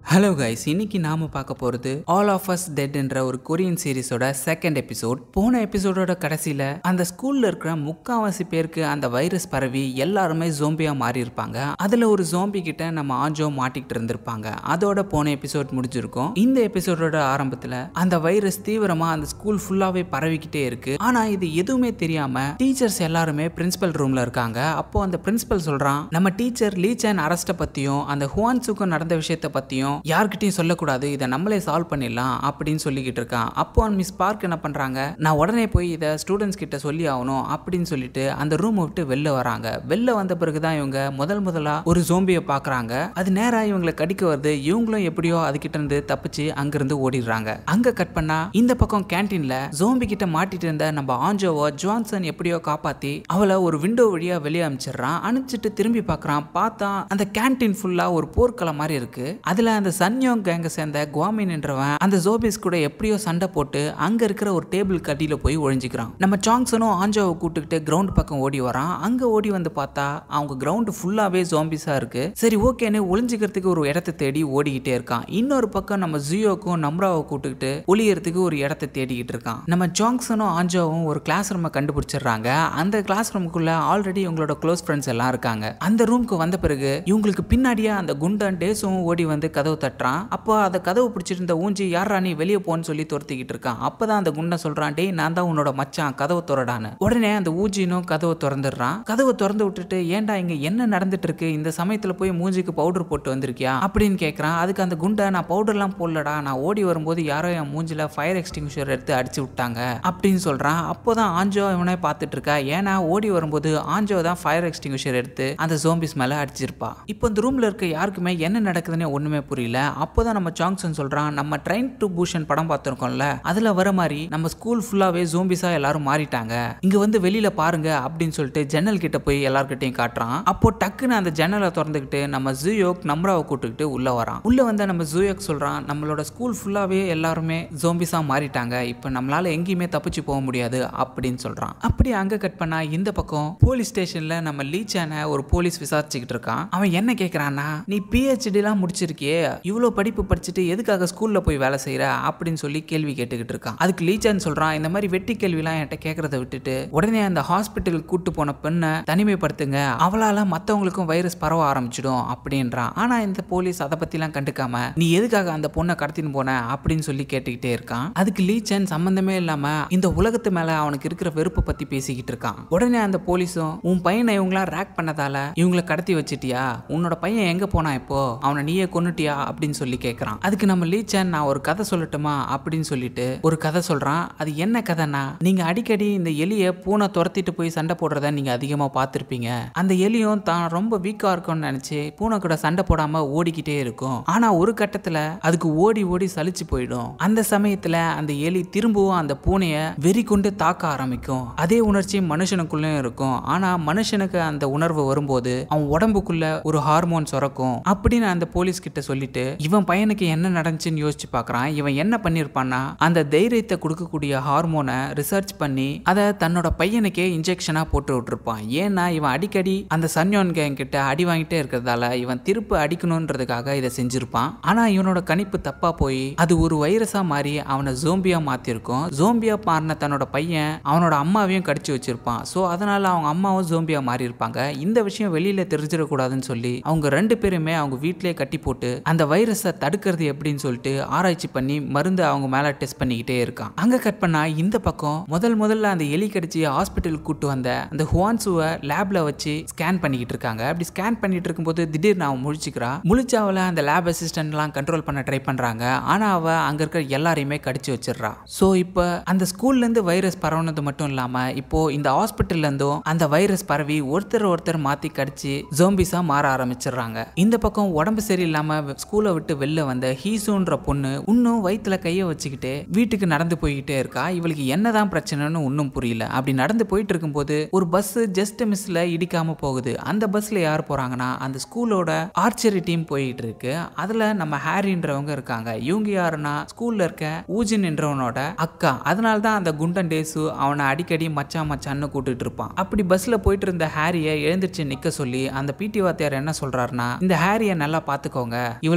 hello guys இன்னைக்கு நாம பார்க்க போறது ஆல் ஆஃப் அஸ் டெட் என்ற ஒரு கொரியன் சீரிஸோட செகண்ட் எபிசோட் போன எபிசோடோட கடைசியில அந்த ஸ்கூல்ல இருக்கிற முக்காவாசி பேருக்கு அந்த வைரஸ் பரவி எல்லாருமே ஜோம்பியா மாறி இருப்பாங்க அதுல ஒரு ஜோம்பி கிட்ட நம்ம ஆஞ்சோ மாட்டிக்கிட்டு இருந்திருப்பாங்க அதோட போன எபிசோட் முடிஞ்சிருக்கும் இந்த எபிசோடோட ஆரம்பத்துல அந்த வைரஸ் தீவிரமா அந்த ஸ்கூல் ஃபுல்லாவே பரவிக்கிட்டே இருக்கு ஆனா இது எதுவுமே தெரியாம டீச்சர்ஸ் எல்லாருமே பிரின்சிபல் ரூம்ல இருக்காங்க அப்போ அந்த பிரின்சிபல் சொல்றான் நம்ம டீச்சர் லீச்சன் அரெஸ்ட பத்தியும் அந்த ஹுவான்சுக்கும் நடந்த விஷயத்த பத்தியும் யார்கிட்டயும் சொல்லக்கூடாது இதை நம்மளே சால்வ் பண்ணிடலாம் அப்படின்னு சொல்லிக்கிட்டு இருக்கான் அப்போ மிஸ் பார்க் என்ன பண்றாங்க நான் உடனே போய் இதை ஸ்டூடெண்ட்ஸ் கிட்ட சொல்லி ஆகணும் அப்படின்னு சொல்லிட்டு அந்த ரூம் விட்டு வெளில வராங்க வெளில வந்த பிறகுதான் இவங்க முதல் முதலா ஒரு ஜோம்பியை பாக்குறாங்க அது நேரா இவங்களை கடிக்க வருது இவங்களும் எப்படியோ அதுகிட்ட இருந்து தப்பிச்சு அங்கிருந்து ஓடிடுறாங்க அங்க கட் பண்ணா இந்த பக்கம் கேன்டீன்ல ஜோம்பி கிட்ட மாட்டிட்டு இருந்த நம்ம ஆஞ்சோவோ ஜான்சன் எப்படியோ காப்பாத்தி அவளை ஒரு விண்டோ வழியா வெளியே அனுப்பிச்சிடுறான் அனுப்பிச்சிட்டு திரும்பி பார்க்கறான் பார்த்தா அந்த கேன்டீன் ஃபுல்லா ஒரு போர்க்களம் மாதிரி இருக்கு அதுல அந்த சன்யோங் கேங்க சேர்ந்த குவாமின் என்றவன் அந்த ஜோபிஸ் கூட எப்படியோ சண்டை போட்டு அங்க இருக்கிற ஒரு டேபிள் கட்டியில போய் ஒழிஞ்சுக்கிறான் நம்ம சாங்ஸனும் ஆஞ்சோவை கூட்டுக்கிட்டு கிரவுண்ட் பக்கம் ஓடி வரான் அங்க ஓடி வந்து பார்த்தா அவங்க கிரவுண்ட் ஃபுல்லாவே ஜோம்பிஸா இருக்கு சரி ஓகேன்னு ஒளிஞ்சுக்கிறதுக்கு ஒரு இடத்த தேடி ஓடிக்கிட்டே இருக்கான் இன்னொரு பக்கம் நம்ம ஜியோக்கும் நம்ராவை கூட்டுக்கிட்டு ஒளியறதுக்கு ஒரு இடத்த தேடிக்கிட்டு இருக்கான் நம்ம ஜாங்ஸனும் ஆஞ்சோவும் ஒரு கிளாஸ் ரூமை கண்டுபிடிச்சிடுறாங்க அந்த கிளாஸ் ரூமுக்குள்ள ஆல்ரெடி இவங்களோட க்ளோஸ் ஃப்ரெண்ட்ஸ் எல்லாம் இருக்காங்க அந்த ரூமுக்கு வந்த பிறகு இவங்களுக்கு பின்னாடியே அந்த குண்டன் டேஸும் ஓடி வந்து கதவு தட்டுறான் அப்போ அந்த கதவு பிடிச்சிருந்த ஊஞ்சி யாரா நீ வெளியே போன்னு சொல்லி துரத்திக்கிட்டு இருக்கான் அப்பதான் அந்த குண்டன் சொல்றான் டேய் நான் தான் உன்னோட மச்சான் கதவை திறடான்னு உடனே அந்த ஊஜினும் கதவை திறந்துடுறான் கதவை திறந்து விட்டுட்டு ஏன்டா இங்க என்ன நடந்துட்டு இருக்கு இந்த சமயத்துல போய் மூஞ்சிக்கு பவுடர் போட்டு வந்திருக்கியா அப்படின்னு கேட்கறான் அதுக்கு அந்த குண்டை நான் பவுடர்லாம் போடலடா நான் ஓடி வரும்போது யாரோ என் மூஞ்சில ஃபயர் எக்ஸ்டிங்ஷர் எடுத்து அடிச்சு விட்டாங்க அப்படின்னு சொல்றான் அப்போதான் ஆஞ்சோ இவனே பார்த்துட்டு இருக்கா ஏன்னா ஓடி வரும்போது ஆஞ்சோ தான் ஃபயர் எக்ஸ்டிங்ஷர் எடுத்து அந்த ஜோம்பிஸ் மேல அடிச்சிருப்பா இப்போ இந்த ரூம்ல இருக்க யாருக்குமே என்ன நடக்குதுன்னு ஒண்ணுமே புரியல அப்போதான் நம்ம ஜாங்சன் சொல்றான் நம்ம ட்ரெயின் டு பூஷன் படம் பார்த்திருக்கோம்ல அதுல வர மாதிரி நம்ம ஸ்கூல் ஃபுல்லாவே ஜோம்பிஸா எல்லாரும் மாறிட்டாங்க இங்க வந்து வெளியில பாருங்க அப்படின்னு சொல்லிட்டு ஜன்னல் கிட்ட போய் எல்லார்கிட்டையும் காட்டுறான் அப்போ டக்குன்னு அந்த ஜன்னலை திறந்துக்கிட்டு நம்ம ஜூயோக் நம்ராவை கூட்டுக்கிட்டு உள்ள வரான் உள்ள வந்த நம்ம ஜூயோக் சொல்றான் நம்மளோட ஸ்கூல் ஃபுல்லாவே எல்லாருமே ஜோம்பிஸா மாறிட்டாங்க இப்போ நம்மளால எங்கேயுமே தப்பிச்சு போக முடியாது அப்படின்னு சொல்றான் அப்படி அங்க கட் பண்ணா இந்த பக்கம் போலீஸ் ஸ்டேஷன்ல நம்ம லீச்சான ஒரு போலீஸ் விசாரிச்சுக்கிட்டு இருக்கான் அவன் என்ன கேக்குறான்னா நீ பிஹெச்டி எல்லாம் முடிச்சிருக்கியே இவ்வளவு படிப்பு படிச்சுட்டு எதுக்காக ஸ்கூல்ல போய் வேலை செய்யற அப்படின்னு சொல்லி கேள்வி கேட்டுக்கிட்டு இருக்கான் அதுக்கு லீச்சான் சொல்றான் இந்த மாதிரி வெட்டி கேள்விலாம் என்கிட்ட கேட்கறத விட்டுட்டு உடனே அந்த ஹாஸ்பிட்டலுக்கு கூட்டு போன பெண்ணை தனிமைப்படுத்துங்க அவளால மத்தவங்களுக்கும் வைரஸ் பரவ ஆரம்பிச்சிடும் அப்படின்றான் ஆனா இந்த போலீஸ் அதை பத்திலாம் கண்டுக்காம நீ எதுக்காக அந்த பொண்ணை கடத்தின்னு போன அப்படின்னு சொல்லி கேட்டுக்கிட்டே இருக்கான் அதுக்கு லீச்சன் சம்பந்தமே இல்லாம இந்த உலகத்து மேல அவனுக்கு இருக்கிற வெறுப்பை பத்தி பேசிக்கிட்டு இருக்கான் உடனே அந்த போலீஸும் உன் பையனை இவங்களா ரேக் பண்ணதால இவங்களை கடத்தி வச்சிட்டியா உன்னோட பையன் எங்க போனா இப்போ அவனை நீயே கொன்னுட்டியா அப்படின்னு சொல்லி கேட்கறான் அதுக்கு நம்ம லீச்சன் நான் ஒரு கதை சொல்லட்டுமா அப்படின்னு சொல்லிட்டு ஒரு கதை சொல்றான் அது என்ன கதைனா நீங்க அடிக்கடி இந்த எலிய பூனை துரத்திட்டு போய் சண்டை போடுறத நீங்க அதிகமா பார்த்திருப்பீங்க அந்த எலியும் தான் ரொம்ப வீக்கா இருக்கும்னு நினைச்சு பூனை கூட சண்டை போடாம ஓடிக்கிட்டே இருக்கும் ஆனா ஒரு கட்டத்துல அதுக்கு ஓடி ஓடி சலிச்சு போயிடும் அந்த சமயத்துல அந்த எலி திரும்பவும் அந்த பூனைய வெறி கொண்டு தாக்க ஆரம்பிக்கும் அதே உணர்ச்சி மனுஷனுக்குள்ளயும் இருக்கும் ஆனா மனுஷனுக்கு அந்த உணர்வு வரும்போது அவன் உடம்புக்குள்ள ஒரு ஹார்மோன் சுரக்கும் அப்படின்னு அந்த போலீஸ் கிட்ட சொல்லிட்டு இவன் பையனுக்கு என்ன நடந்துச்சுன்னு யோசிச்சு பார்க்கறான் இவன் என்ன பண்ணிருப்பான்னா அந்த தைரியத்தை கொடுக்கக்கூடிய ஹார்மோனை ரிசர்ச் பண்ணி அதை தன்னோட பையனுக்கே இன்ஜெக்ஷனா போட்டு விட்டுருப்பான் ஏன்னா இவன் அடிக்கடி அந்த சன்யோன் கேங் கிட்ட அடி வாங்கிட்டே இருக்கிறதால இவன் திருப்பு அடிக்கணுன்றதுக்காக இதை செஞ்சிருப்பான் ஆனா இவனோட கணிப்பு தப்பா போய் அது ஒரு வைரஸா மாறி அவனை ஜோம்பியா மாத்திருக்கும் ஜோம்பியா மாறின தன்னோட பையன் அவனோட அம்மாவையும் கடிச்சு வச்சிருப்பான் ஸோ அதனால அவங்க அம்மாவும் ஜோம்பியா மாறி இருப்பாங்க இந்த விஷயம் வெளியில தெரிஞ்சிடக்கூடாதுன்னு சொல்லி அவங்க ரெண்டு பேருமே அவங்க வீட்டிலேயே கட்டி போட்டு அந்த வைரஸை தடுக்கிறது எப்படின்னு சொல்லிட்டு ஆராய்ச்சி பண்ணி மருந்து அவங்க மேல டெஸ்ட் பண்ணிக்கிட்டே இருக்கான் அங்க கட் பண்ணா இந்த பக்கம் முதல் முதல்ல அந்த எலி கடிச்சு ஹாஸ்பிட்டலுக்கு கூட்டு வந்த அந்த ஹுவான்சுவை லேப்ல வச்சு ஸ்கேன் பண்ணிக்கிட்டு இருக்காங்க அப்படி ஸ்கேன் பண்ணிட்டு இருக்கும்போது திடீர்னு அவன் முழிச்சுக்கிறா முழிச்சு அவளை அந்த லேப் அசிஸ்டன்ட்லாம் கண்ட்ரோல் பண்ண ட்ரை பண்றாங்க ஆனா அவ அங்க இருக்கிற எல்லாரையுமே கடிச்சு வச்சிடுறா ஸோ இப்போ அந்த ஸ்கூல்ல இருந்து வைரஸ் பரவுனது மட்டும் இல்லாம இப்போ இந்த ஹாஸ்பிட்டல்ல இருந்தும் அந்த வைரஸ் பரவி ஒருத்தர் ஒருத்தர் மாத்தி கடிச்சு ஜோம்பிஸா மாற ஆரம்பிச்சிடுறாங்க இந்த பக்கம் உடம்பு சரியில்லாம ஸ்கூலை விட்டு வெளில வந்த ஹீசுன்ற பொண்ணு இன்னும் வயித்துல கைய வச்சுக்கிட்டு வீட்டுக்கு நடந்து போய்கிட்டே இருக்கா இவளுக்கு என்னதான் பிரச்சனைன்னு ஒன்றும் புரியல அப்படி நடந்து போயிட்டு இருக்கும்போது ஒரு பஸ் ஜஸ்ட் மிஸ்ல இடிக்காம போகுது அந்த பஸ்ல யார் போறாங்கன்னா அந்த ஸ்கூலோட ஆர்ச்சரி டீம் போயிட்டு இருக்கு அதுல நம்ம ஹாரின்றவங்க இருக்காங்க இவங்க யாருன்னா ஸ்கூல்ல இருக்க ஊஜின் என்றவனோட அக்கா அதனால தான் அந்த குண்டன் டேசு அவனை அடிக்கடி மச்சான் மச்சான்னு கூட்டிட்டு இருப்பான் அப்படி பஸ்ல போயிட்டு இருந்த ஹாரியை எழுந்திருச்சு நிக்க சொல்லி அந்த பிடி வாத்தியார் என்ன சொல்றாருன்னா இந்த ஹாரியை நல்லா பாத்துக்கோங்க இவளுக்கு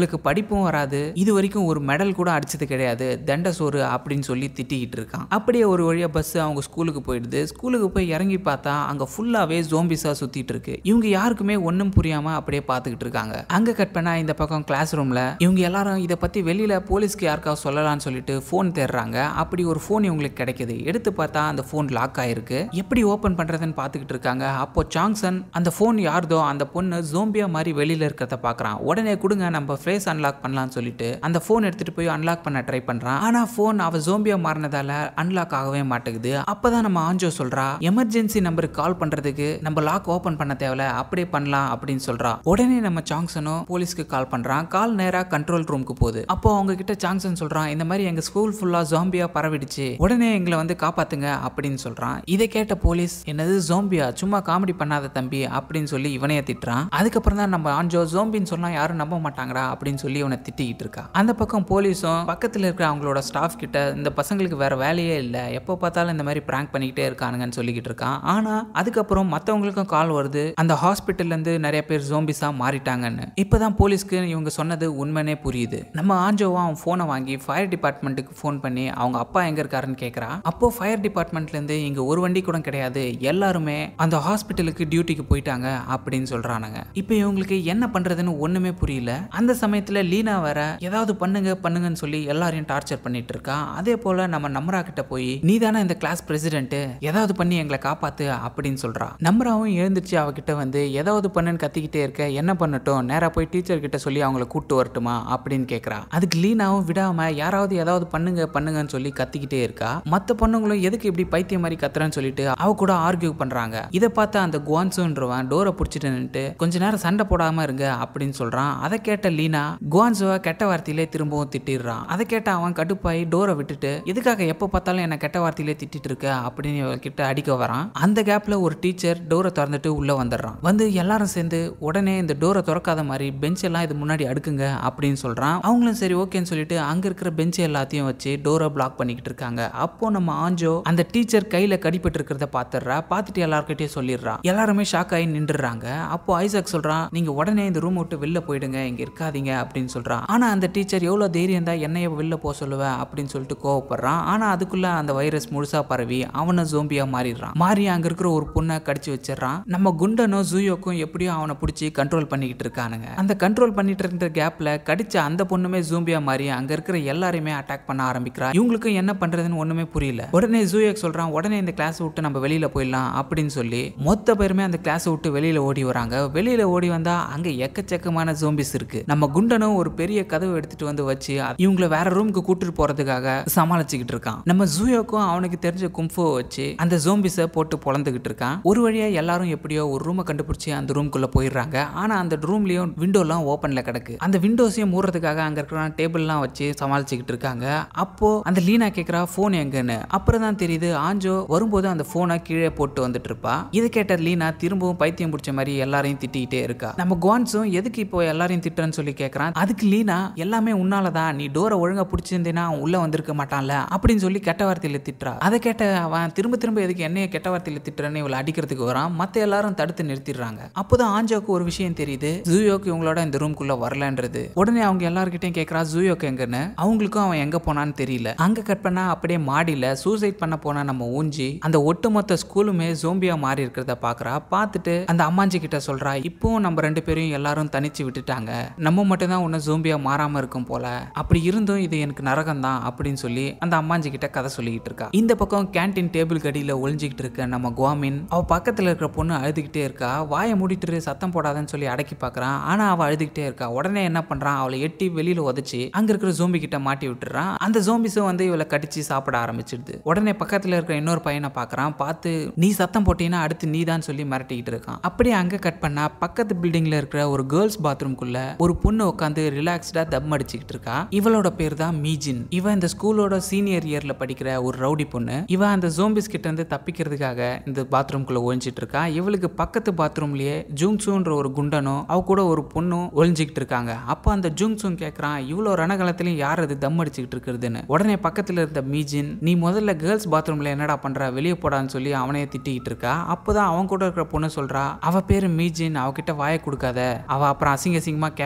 இவளுக்கு படிப்பும் வராது இது வரைக்கும் ஒரு மெடல் கூட அடிச்சது கிடையாது தண்ட சோறு அப்படின்னு சொல்லி திட்டிக்கிட்டு இருக்கான் அப்படியே ஒரு வழியா பஸ் அவங்க ஸ்கூலுக்கு போயிடுது ஸ்கூலுக்கு போய் இறங்கி பார்த்தா அங்க ஃபுல்லாவே ஜோம்பிஸா சுத்திட்டு இருக்கு இவங்க யாருக்குமே ஒன்றும் புரியாம அப்படியே பார்த்துக்கிட்டு இருக்காங்க அங்க கட் பண்ணா இந்த பக்கம் கிளாஸ் ரூம்ல இவங்க எல்லாரும் இதை பத்தி வெளியில போலீஸ்க்கு யாருக்காவது சொல்லலாம்னு சொல்லிட்டு ஃபோன் தேடுறாங்க அப்படி ஒரு ஃபோன் இவங்களுக்கு கிடைக்குது எடுத்து பார்த்தா அந்த ஃபோன் லாக் ஆயிருக்கு எப்படி ஓபன் பண்றதுன்னு பார்த்துக்கிட்டு இருக்காங்க அப்போ சாங்சன் அந்த ஃபோன் யார்தோ அந்த பொண்ணு ஜோம்பியா மாதிரி வெளியில இருக்கிறத பார்க்கறான் உடனே கொடுங்க நம்ம ஃபேஸ் அன்லாக் பண்ணலாம்னு சொல்லிட்டு அந்த ஃபோன் எடுத்துட்டு போய் அன்லாக் பண்ண ட்ரை பண்றான் ஆனா ஃபோன் அவ ஜோம்பியா மாறினதால அன்லாக் ஆகவே மாட்டேங்குது அப்பதான் நம்ம ஆஞ்சோ சொல்றா எமர்ஜென்சி நம்பருக்கு கால் பண்றதுக்கு நம்ம லாக் ஓபன் பண்ண தேவையில்ல அப்படியே பண்ணலாம் அப்படின்னு சொல்றா உடனே நம்ம சாங்சனும் போலீஸ்க்கு கால் பண்றான் கால் நேரா கண்ட்ரோல் ரூமுக்கு போகுது அப்போ அவங்க கிட்ட சாங்சன் சொல்றான் இந்த மாதிரி எங்க ஸ்கூல் ஃபுல்லா ஜாம்பியா பரவிடுச்சு உடனே எங்களை வந்து காப்பாத்துங்க அப்படின்னு சொல்றான் இதை கேட்ட போலீஸ் என்னது ஜோம்பியா சும்மா காமெடி பண்ணாத தம்பி அப்படின்னு சொல்லி இவனைய திட்டுறான் அதுக்கப்புறம் தான் நம்ம ஆஞ்சோ ஜோம்பின்னு சொன்னா யாரும் நம்ப மாட்டாங்கடா அப்படின்னு சொல்லி இவனை திட்டிக்கிட்டு இருக்கா அந்த பக்கம் போலீஸும் பக்கத்துல இருக்கிற அவங்களோட ஸ்டாஃப் கிட்ட இந்த பசங்களுக்கு வேற வேலையே இல்ல எப்போ பார்த்தாலும் இந்த மாதிரி பிராங்க் பண்ணிக்கிட்டே இருக்கானுங்கன்னு சொல்லிக்கிட்டு இருக்கான் ஆனா அதுக்கப்புறம் மத்தவங்களுக்கும் கால் வருது அந்த ஹாஸ்பிட்டல்ல இருந்து நிறைய பேர் ஜோம்பிஸா மாறிட்டாங்கன்னு இப்பதான் போலீஸ்க்கு இவங்க சொன்னது உண்மைனே புரியுது நம்ம ஆஞ்சோவா அவன் போனை வாங்கி ஃபயர் டிபார்ட்மெண்ட்டுக்கு ஃபோன் பண்ணி அவங்க அப்பா எங்க இருக்காருன்னு கேக்குறா அப்போ ஃபயர் டிபார்ட்மெண்ட்ல இருந்து இங்க ஒரு வண்டி கூட கிடையாது எல்லாருமே அந்த ஹாஸ்பிட்டலுக்கு டியூட்டிக்கு போயிட்டாங்க அப்படின்னு சொல்றானுங்க இப்போ இவங்களுக்கு என்ன பண்றதுன்னு ஒண்ணுமே புரியல அந்த சமயத்துல லீனா வேற ஏதாவது பண்ணுங்க பண்ணுங்கன்னு சொல்லி எல்லாரையும் டார்ச்சர் பண்ணிட்டு இருக்கா அதே போல நம்ம நம்ரா கிட்ட போய் நீ தானே இந்த கிளாஸ் பிரசிடென்ட் ஏதாவது பண்ணி எங்களை காப்பாத்து அப்படின்னு சொல்றா நம்ராவும் எழுந்திருச்சு அவகிட்ட வந்து ஏதாவது பண்ணுன்னு கத்திக்கிட்டே இருக்க என்ன பண்ணட்டும் நேரா போய் டீச்சர் கிட்ட சொல்லி அவங்கள கூட்டு வரட்டுமா அப்படின்னு கேக்குறா அதுக்கு லீனாவும் விடாம யாராவது ஏதாவது பண்ணுங்க பண்ணுங்கன்னு சொல்லி கத்திக்கிட்டே இருக்கா மத்த பொண்ணுங்களும் எதுக்கு இப்படி பைத்தியம் மாதிரி கத்துறன்னு சொல்லிட்டு அவ கூட ஆர்கியூ பண்றாங்க இதை பார்த்து அந்த குவான்சோன்றவன் டோரை பிடிச்சிட்டு நின்னுட்டு கொஞ்ச நேரம் சண்டை போடாம இருங்க அப்படின்னு சொல்றான் அதை கேட்ட லீனா குவான்சோவை கெட்ட வார்த்தையிலே திரும்பவும் திட்டிடுறான் அதை கேட்ட அவன் கடுப்பாயி டோரை விட்டுட்டு எதுக்காக எப்போ பார்த்தாலும் என்ன கெட்ட வார்த்தையிலே திட்டிட்டு இருக்க அப்படின்னு இவகிட்ட அடிக்க வரான் அந்த கேப்ல ஒரு டீச்சர் டோரை திறந்துட்டு உள்ள வந்துடுறான் வந்து எல்லாரும் சேர்ந்து உடனே இந்த டோரை திறக்காத மாதிரி பெஞ்ச் எல்லாம் இது முன்னாடி அடுக்குங்க அப்படின்னு சொல்றான் அவங்களும் சரி ஓகேன்னு சொல்லிட்டு அங்க இருக்கிற பெஞ்ச் எல்லாத்தையும் வச்சு டோரை பிளாக் பண்ணிக்கிட்டு இருக்காங்க அப்போ நம்ம ஆஞ்சோ அந்த டீச்சர் கையில கடிபட்டு இருக்கிறத பாத்துடுறா பார்த்துட்டு எல்லார்கிட்டயும் சொல்லிடுறா எல்லாருமே ஷாக் ஆகி நின்றுறாங்க அப்போ ஐசக் சொல்றான் நீங்க உடனே இந்த ரூம் விட்டு வெளில போயிடுங்க இங்க இருக்காதீங்க அப்படின்னு சொல்றான் ஆனா அந்த டீச்சர் எவ்வளவு தைரியம் தான் என்னைய வெளில போக சொல்லுவ அப்படின்னு சொல்லிட்டு கோவப்படுறான் ஆனா அதுக்குள்ள அந்த வைரஸ் முழுசா பரவி அவனை ஜோம்பியா மாறிடுறான் மாறி அங்க இருக்கிற ஒரு பொண்ணை கடிச்சு வச்சிடறான் நம்ம குண்டனும் ஜூயோக்கும் எப்படியோ அவனை பிடிச்சி கண்ட்ரோல் பண்ணிக்கிட்டு இருக்கானுங்க அந்த கண்ட்ரோல் பண்ணிட்டு இருந்த கேப்ல கடிச்ச அந்த பொண்ணுமே ஜூம்பியா மாறி அங்க இருக்கிற எல்லாரையுமே அட்டாக் பண்ண ஆரம்பிக்கிறா இவங்களுக்கு என்ன பண்றதுன்னு ஒண்ணுமே புரியல உடனே ஜூயோக் சொல்றான் உடனே இந்த கிளாஸ் விட்டு நம்ம வெளியில போயிடலாம் அப்படின்னு சொல்லி மொத்த பேருமே அந்த கிளாஸ் விட்டு வெளியில ஓடி வராங்க வெளியில ஓடி வந்தா அங்க எக்கச்சக்கமான ஜோம்பிஸ் இருக்கு நம்ம குண்டனும் ஒரு பெரிய கதவு எடுத்துட்டு வந்து வச்சு இவங்கள வேற ரூமுக்கு கூட்டிட்டு போறதுக்காக சமாளிச்சுக்கிட்டு இருக்கான் நம்ம ஜூயோக்கும் அவனுக்கு தெரிஞ்ச கும்ஃபோ வச்சு அந்த ஜோம்பிஸை போட்டு பொழந்துகிட்டு இருக்கான் ஒரு வழியா எல்லாரும் எப்படியோ ஒரு ரூமை கண்டுபிடிச்சு அந்த ரூம்குள்ள போயிடுறாங்க ஆனா அந்த ரூம்லயும் விண்டோலாம் ஓப்பன்ல கிடக்கு அந்த விண்டோஸையும் மூடுறதுக்காக அங்க இருக்கிற டேபிள்லாம் வச்சு சமாளிச்சுக்கிட்டு இருக்காங்க அப்போ அந்த லீனா கேக்குறா போன் எங்கன்னு அப்புறம் தான் தெரியுது ஆஞ்சோ வரும்போது அந்த போனை கீழே போட்டு வந்துட்டு இருப்பா இதை கேட்ட லீனா திரும்பவும் பைத்தியம் பிடிச்ச மாதிரி எல்லாரையும் திட்டிக்கிட்டே இருக்கா நம்ம குவான்ஸும் எதுக்கு இப்போ எல்லாரையும் திட்டுறன்னு சொல்லி கேக்குறான் அதுக்கு லீனா எல்லாமே உன்னாலதான் நீ டோரை ஒழுங்கா பிடிச்சிருந்தேன்னா அவன் உள்ள வந்திருக்க மாட்டான்ல அப்படின்னு சொல்லி கெட்ட வார்த்தையில திட்டுறா அதை கேட்ட அவன் திரும்ப திரும்ப எதுக்கு என்னைய கெட்ட வார்த்தையில திட்டுறேன்னு இவளை அடிக்கிறதுக்கு வரான் மத்த எல்லாரும் தடுத்து நிறுத்திடுறாங்க அப்போதான் ஆஞ்சோக்கு ஒரு விஷயம் தெரியுது ஜூயோக்கு இவங்களோட இந்த ரூம்குள்ள வரலன்றது உடனே அவங்க எல்லார்கிட்டயும் கேக்குறா ஜூயோக்கு எங்கன்னு அவங்களுக்கும் அவன் எங்க போனான்னு தெரியல அங்க கட் பண்ணா அப்படியே மாடியில சூசைட் பண்ண போன நம்ம ஊஞ்சி அந்த ஒட்டுமொத்த ஸ்கூலுமே ஜோம்பியா மாறி இருக்கிறத பாக்குறா பார்த்துட்டு அந்த அம்மாஞ்சி கிட்ட சொல்றா இப்பவும் நம்ம ரெண்டு பேரையும் எல்லாரும் தனிச்சு விட்டுட்டாங்க நம்ம மட்டும் தான் உன்ன ஜோம்பியா மாறாம இருக்கும் போல அப்படி இருந்தும் இது எனக்கு நரகம் தான் அப்படின்னு சொல்லி அந்த அம்மாஞ்சி கிட்ட கதை சொல்லிக்கிட்டு இருக்கா இந்த பக்கம் கேண்டீன் டேபிள் கடியில ஒளிஞ்சுக்கிட்டு இருக்க நம்ம குவாமின் அவ பக்கத்துல இருக்கிற பொண்ணு அழுதுகிட்டே இருக்கா வாயை மூடிட்டு இரு, சத்தம் போடாதன்னு சொல்லி அடக்கி பார்க்கறான் ஆனா அவ அழுதுகிட்டே இருக்கா உடனே என்ன பண்றான் அவளை எட்டி வெளியில உதச்சி அங்க இருக்கிற ஜோம்பி கிட்ட மாட்டி விட்டுறான் அந்த ஜோம்பிஸும் வந்து இவளை கடிச்சு சாப்பிட ஆரம்பிச்சிடுது உடனே பக்கத்துல இருக்கிற இன்னொரு பையனை பார்க்கறான் பார்த்து நீ சத்தம் போட்டீங்கன்னா அடுத்து நீ தான் சொல்லி மிரட்டிக்கிட்டு இருக்கான் அப்படியே அங்க கட் பண்ணா பக்கத்து பில்டிங்ல இருக்கிற ஒரு கேர்ள்ஸ் பாத்ரூம்குள்ள ஒரு பொண்ணு உட்காந்து ரிலாக்ஸ்டா தம் அடிச்சுக்கிட்டு இருக்கா இவளோட பேர் தான் மீஜின் இவ இந்த ஸ்கூலோட சீனியர் இயர்ல படிக்கிற ஒரு ரவுடி பொண்ணு இவ அந்த ஜோம்பிஸ் கிட்ட இருந்து தப்பிக்கிறதுக்காக இந்த பாத்ரூம்குள்ள ஒழிஞ்சிட்டு இருக்கா இவளுக்கு பக்கத்து பாத்ரூம்லயே ஜூங்சூன்ற ஒரு குண்டனும் அவ கூட ஒரு பொண்ணும் ஒளிஞ்சிக்கிட்டு இருக்காங்க அப்ப அந்த ஜூங்சூன் கேக்குறான் இவ்வளோ ரணகலத்திலையும் யார் அது தம் அடிச்சுக்கிட்டு இருக்கிறதுன்னு உடனே பக்கத்துல இருந்த மீஜின் நீ முதல்ல கேர்ள்ஸ் பாத்ரூம்ல என்னடா பண்ற வெளியே போடான்னு சொல்லி அவனையே திட்டிக்கிட்டு இருக்கா அப்பதான் அவன் கூட இருக்கிற பொண்ணு சொல்றா அவ பேரு மீஜின் அவகிட்ட வாயை கொடுக்காத அவ அப்புறம் அசிங்க அசிங்கமா கேப்பா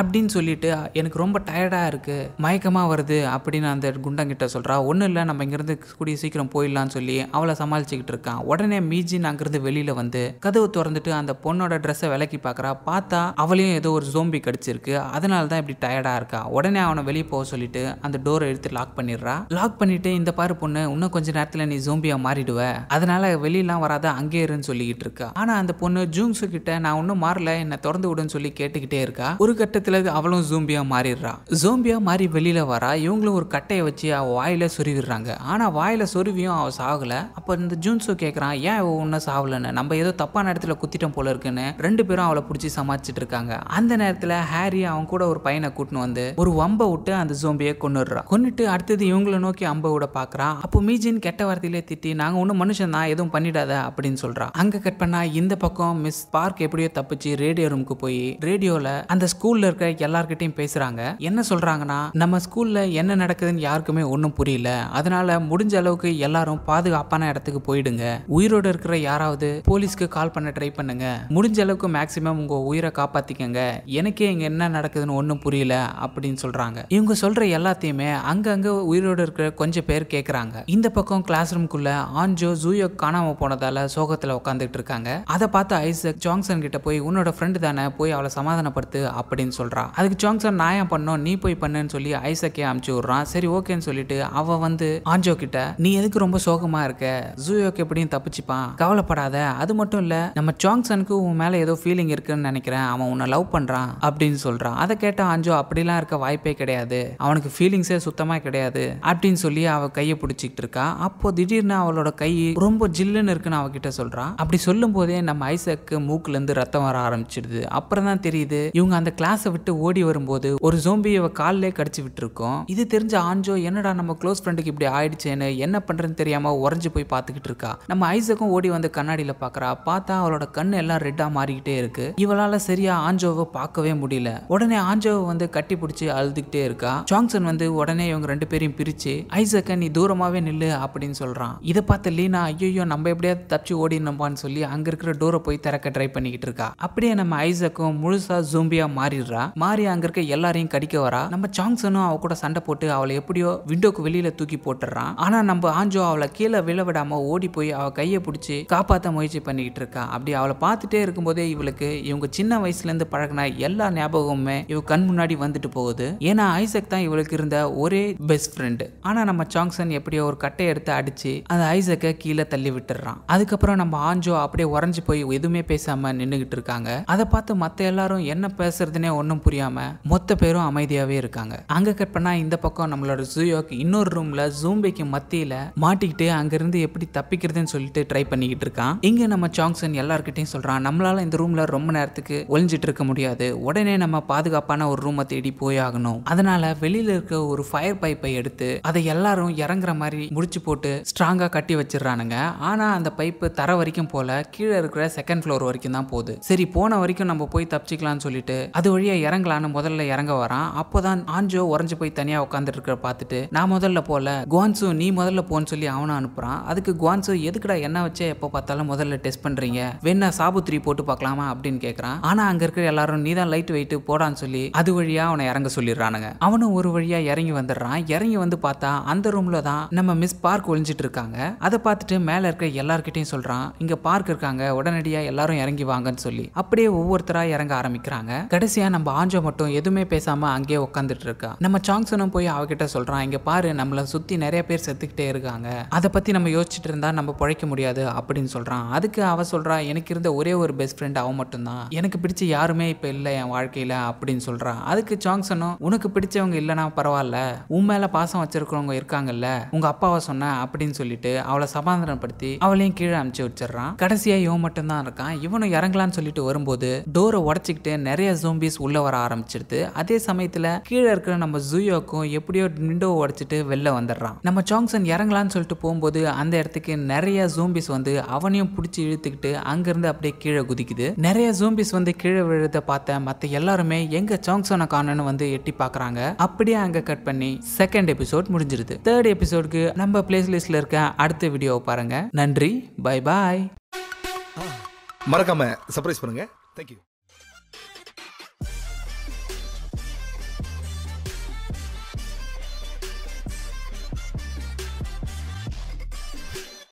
அப்படின்னு சொல்லிட்டு எனக்கு ரொம்ப டயர்டா இருக்கு மயக்கமா வருது அப்படின்னு அந்த குண்டங்கிட்ட சொல்றா ஒன்றும் இல்லை நம்ம இங்கிருந்து கூடிய சீக்கிரம் போயிடலாம்னு சொல்லி அவளை சமாளிச்சுக்கிட்டு இருக்கான் உடனே மீஜின் அங்கிருந்து வெளியில வந்து கதவு திறந்துட்டு அந்த பொண்ணோட ட்ரெஸ்ஸை விலக்கி பார்க்கறா பார்த்தா அவளையும் ஏதோ ஒரு ஜோம்பி கடிச்சிருக்கு அதனால தான் இப்படி டயர்டா இருக்கா உடனே அவனை வெளியே போக சொல்லிட்டு அந்த டோரை எடுத்து லாக் பண்ணிடுறா லாக் பண்ணிட்டு இந்த பாரு பொண்ணு இன்னும் கொஞ்ச நேரத்துல நீ ஜோம்பியா மாறிடுவ அதனால வெளியெல்லாம் வராத அங்கே இருன்னு சொல்லிக்கிட்டு இருக்கா ஆனா அந்த பொண்ணு ஜூங்ஸு கிட்ட நான் ஒன்றும் மாறல என்னை திறந்து விடுன்னு சொல்லி கேட்டுக்கிட்டே இருக்கா ஒரு கட்டத்துல அவளும் ஜோம்பியா மாறிடுறா ஜோம்பியா மாறி வெளியில வரா இவங்களும் ஒரு கட்டையை வச்சு அவ வாயில சொருவிடுறாங்க ஆனா வாயில சொருவியும் அவ சாகல அப்ப இந்த ஜூன்சு கேக்குறான் ஏன் அவ ஒன்னும் சாவலன்னு நம்ம ஏதோ தப்பான இடத்துல குத்திட்டோம் போல இருக்குன்னு ரெண்டு பேரும் அவளை பிடிச்சி சமாளிச்சிட்டு இருக்காங்க அந்த நேரத்துல ஹாரி அவன் கூட ஒரு பையனை கூட்டின்னு வந்து ஒரு வம்பை விட்டு அந்த ஜோம்பியை கொன்னுடுறான் கொன்னுட்டு அடுத்தது இவங்கள நோக்கி அம்பை விட பாக்குறான் அப்போ மீஜின் கெட்ட வார்த்தையிலே திட்டி நாங்க ஒன்றும் மனுஷன் தான் எதுவும் பண்ணிடாத அப்படின்னு சொல்றான் அங்க கட் பண்ணா இந்த பக்கம் மிஸ் பார்க் எப்படியோ தப்பிச்சு ரேடியோ ரூமுக்கு போய் ரேடியோல அந்த ஸ்கூல்ல இருக்க எல்லார்கிட்டயும் பேசுறாங்க என்ன சொல்றாங்கன்னா நம்ம ஸ்கூல்ல என்ன நடக்குதுன்னு யாருக்குமே ஒன்றும் புரியல அதனால முடிஞ்ச அளவுக்கு எல்லாரும் பாதுகாப்பான இடத்துக்கு போயிடுங்க உயிரோட இருக்கிற யாராவது போலீஸ்க்கு கால் பண்ண ட்ரை பண்ணுங்க முடிஞ்ச அளவுக்கு மேக்சிமம் உங்க உயிரை காப்பாத்திக்கங்க எனக்கே இங்க என்ன நடக்குதுன்னு ஒன்றும் புரியல அப்படின்னு சொல்றாங்க இவங்க சொல்ற எல்லாத்தையுமே அங்கங்க உயிரோட இருக்கிற கொஞ்சம் பேர் கேக்குறாங்க இந்த பக்கம் கிளாஸ் ரூம்குள்ள ஆன்ஜோ ஜூயோ காணாம போனதால சோகத்துல உட்காந்துட்டு இருக்காங்க அதை பார்த்து ஐசக் ஜாங்சன் கிட்ட போய் உன்னோட ஃப்ரெண்டு தானே போய் அவளை சமாதானப்படுத்து அப்படின்னு சொல்றா அதுக்கு ஜாங்சன் நான் ஏன் பண்ணோம் நீ போய் பண்ணுன்னு சொல்லி ஐசக்கே அமுச்சு விடுறான் சரி ஓகேன்னு சொல்லிட்டு அவ வந்து ஆன்ஜோ கிட்ட நீ எதுக்கு ரொம்ப சோகமா இருக்க ஜூயோக்கு எப்படியும் தப்பிச்சுப்பான் கவலைப்படாத அது மட்டும் இல்ல நம்ம ஜாங்சனுக்கு உன் மேல ஏதோ ஃபீலிங் இருக்குன்னு நினைக்கிறேன் அவன் உன்னை லவ் பண்றான் அப்படின்னு சொல்றான் அதை கேட்ட ஆன்ஜோ அப்படிலாம் இருக்க வாய்ப்பே கிடையாது அவனுக்கு ஃபீலிங்ஸே சுத்தமா கிடையாது அப்படின்னு சொல்லி அவ கையை பிடிச்சிக்கிட்டு இருக்கா அப்போ திடீர்னு அவளோட கை ரொம்ப ஜில்லுன்னு இருக்குன்னு அவகிட்ட சொல்றான் அப்படி சொல்லும் போதே நம்ம ஐசக்கு மூக்குல இருந்து ரத்தம் வர ஆரம்பிச்சிடுது அப்புறம் தான் தெரியுது இவங்க அந்த கிளாஸை விட்டு ஓடி வரும்போது ஒரு ஜோம்பி இவ காலிலே கடிச்சு விட்டுருக்கோம் இது தெரிஞ்ச ஆன்ஜோ என்னடா நம்ம க்ளோஸ் ஃப்ரெண்டுக்கு இப்படி ஆயிடுச்சேன்னு என்ன பண்றதுன்னு தெரியாம உறைஞ்சு போய் பார்த்துக்கிட்டு இருக்கா நம்ம ஐசக்கும் ஓடி வந்து கண்ணாடியில பாக்குறா பார்த்தா அவளோட கண்ணு எல்லாம் ரெட்டா மாறிக்கிட்டே இருக்கு இவளால சரியா ஆஞ்சோவை பார்க்கவே முடியல உடனே ஆஞ்சோவை வந்து கட்டி பிடிச்சி அழுதுகிட்டே இருக்கா ஜாங்சன் வந்து உடனே இவங்க ரெண்டு பேரையும் பிரிச்சு ஐசக்க நீ தூரமாவே நில்லு அப்படின்னு சொல்றான் இதை பார்த்த லீனா ஐயோ நம்ம எப்படியாவது தப்பிச்சு ஓடினோம்பான்னு சொல்லி அங்க இருக்கிற டோரை போய் திறக்க ட்ரை பண்ணிக்கிட்டு இருக்கா அப்படியே நம்ம ஐசக்கும் முழுசா ஜூம்பியா மாறிடுறா மாறி அங்க இருக்க எல்லாரையும் கடிக்க வரா நம்ம ஜாங்சனும் அவ கூட சண்டை போட்டு அவளை எப்படியோ விண்டோக்கு வெளியில தூக்கி போட்டுறான் ஆனா நம்ம ஆஞ்சோ அவளை கீழே விழ விடாம ஓடி போய் அவ கையை பிடிச்சி காப்பாத்த முயற்சி பண்ணிக்கிட்டு இருக்கா அப்படி அவளை பார்த்துட்டே இருக்கும்போதே இவளுக்கு இவங்க சின்ன வயசுல இருந்து பழகின எல்லா ஞாபகமுமே இவ கண் முன்னாடி வந்துட்டு போகுது ஏன்னா ஐசக் தான் இவளுக்கு இருந்த ஒரே பெஸ்ட் ஃப்ரெண்டு ஆனா நம்ம ஜாங்சன் எப்படியோ ஒரு கட்டையை எடுத்து அடிச்சு அந்த ஐசக்கை கீழே தள்ளி விட்டுறான் அதுக்கப்புறம் நம்ம ஆஞ்சோ அப்படியே உறைஞ்சு போய் எதுவுமே பேசாம நின்றுகிட்டு இருக்காங்க அதை பார்த்து மத்த எல்லாரும் என்ன பேசுறதுனே ஒன்றும் புரியாம மொத்த பேரும் அமைதியாவே இருக்காங்க அங்க கட் பண்ணா இந்த பக்கம் நம்மளோட ஜூயோக் இன்னொரு ரூம்ல ஜூம்பேக்கு மத்தியில மாட்டிக்கிட்டு அங்கிருந்து எப்படி தப்பிக்கிறதுன்னு சொல்லிட்டு ட்ரை பண்ணிக்கிட்டு இருக்கான் இங்க நம்ம ஜாங்சன் எல்லார்கிட்டையும் சொல்றான் நம்மளால இந்த ரூம்ல ரொம்ப நேரத்துக்கு ஒளிஞ்சிட்டு இருக்க முடியாது உடனே நம்ம பாதுகாப்பான ஒரு ரூமை தேடி போய் ஆகணும் அதனால வெளியில இருக்க ஒரு ஃபயர் பைப்பை எடுத்து அதை எல்லாரும் இறங்குற மாதிரி முடிச்சு போட்டு ஸ்ட்ராங்கா கட்டி வச்சிடறானுங்க ஆனா அந்த பைப்பு தர வரைக்கும் போல கீழே இருக்கிற செகண்ட் ஃப்ளோர் வரைக்கும் தான் போகுது சரி போன வரைக்கும் நம்ம போய் தப்பிச்சுக்கலாம்னு சொல்லிட்டு அது வழியா இறங்கலான்னு முதல்ல இறங்க வரான் அப்போதான் ஆஞ்சோ உறைஞ்சு போய் தனியா உட்காந்துட்டு இருக்கிற பார்த்துட்டு நான் முதல்ல போல குவான்சு நீ முதல்ல போன்னு சொல்லி அவனை அனுப்புறான் அதுக்கு குவான்சு எதுக்குடா என்ன வச்சே எப்போ பார்த்தாலும் முதல்ல டெஸ்ட் பண்றீங்க வேணா சாபுத்திரி போட்டு பார்க்கலாமா அப்படின்னு கேட்கறான் ஆனா அங்க இருக்கிற எல்லாரும் நீ தான் லைட் வெயிட் போடான்னு சொல்லி அது வழியா அவனை இறங்க சொல்லிடுறானுங்க அவனும் ஒரு வழியா இறங்கி வந்துடுறான் இறங்கி வந்து பார்த்தா அந்த ரூம்ல தான் நம்ம மிஸ் பார்க் ஒளிஞ்சிட்டு இருக்காங்க அதை பார்த்துட்டு மேல இருக்க எல்லார்கிட்டையும் சொல்றான் இங்க பார்க் இருக்காங்க உடனடியா எல்லாரும் இறங்கி வாங்கன்னு சொல்லி அப்படியே ஒவ்வொருத்தரா இறங்க ஆரம்பிக்கிறாங்க கடைசியா நம்ம ஆஞ்சோ மட்டும் எதுவுமே பேசாம அங்கேயே உட்காந்துட்டு இருக்கா நம்ம சாங்சனும் போய் அவகிட்ட சொல்றான் இங்க பாரு நம்மள சுத்தி நிறைய பேர் செத்துக்கிட்டே இருக்காங்க அதை பத்தி நம்ம யோசிச்சுட்டு இருந்தா நம்ம பழைக்க முடியாது அப்படின்னு சொல்றான் அதுக்கு அவ சொல்றா எனக்கு இருந்த ஒரே ஒரு பெஸ்ட் ஃப்ரெண்ட் அவன் மட்டும்தான் எனக்கு பிடிச்ச யாருமே இப்ப இல்ல என் வாழ்க்கையில அப்படின்னு சொல்றா அதுக்கு ஜாங்சனும் உனக்கு பிடிச்சவங்க இல்லைன்னா பரவாயில்ல உன் மேல பாசம் வச்சிருக்கிறவங்க இருக்காங்கல்ல உங்க அப்பாவை சொன்ன அப்படின்னு சொல்லிட்டு அவளை சமாதானப்படுத்தி அவளையும் கீழே அமுச்சு வச்சிடறான் கடைசியா இவன் மட்டும்தான் இருக்கான் இவனும் இறங்கலான்னு சொல்லிட்டு வரும்போது டோரை உடச்சிக்கிட்டு நிறைய ஜோம்பிஸ் உள்ள வர ஆரம்பிச்சிருது அதே சமயத்துல கீழே இருக்கிற நம்ம ஜூயோக்கும் எப்படியோ விண்டோவை உடைச்சிட்டு வெளில வந்துடுறான் நம்ம ஜாங்சன் இறங்கலான்னு சொல்லிட்டு போகும்போது அந்த இடத்துக்கு நிறைய ஜோம்பிஸ் வந்து அவனையும் பிடிச்சி இழுத்துக்கிட்டு அங்கிருந்து அப்படியே கீழே குதிக்குது நிறைய ஜோம்பிஸ் வந்து கீழே விழுத பார்த்த மத்த எல்லாருமே எங்க ஜாங்சனை காணன்னு வந்து எட்டி பார்க்கறாங்க அப்படியே அங்க கட் பண்ணி செகண்ட் எபிசோட் முடிஞ்சிருது தேர்ட் எபிசோடுக்கு நம்ம பிளேஸ் லிஸ்ட்ல இருக்க அடுத்த வீடியோவை பாருங்க நன்றி பை பாய் மறக்காம சர்ப்ரைஸ் பண்ணுங்க தேங்க்யூ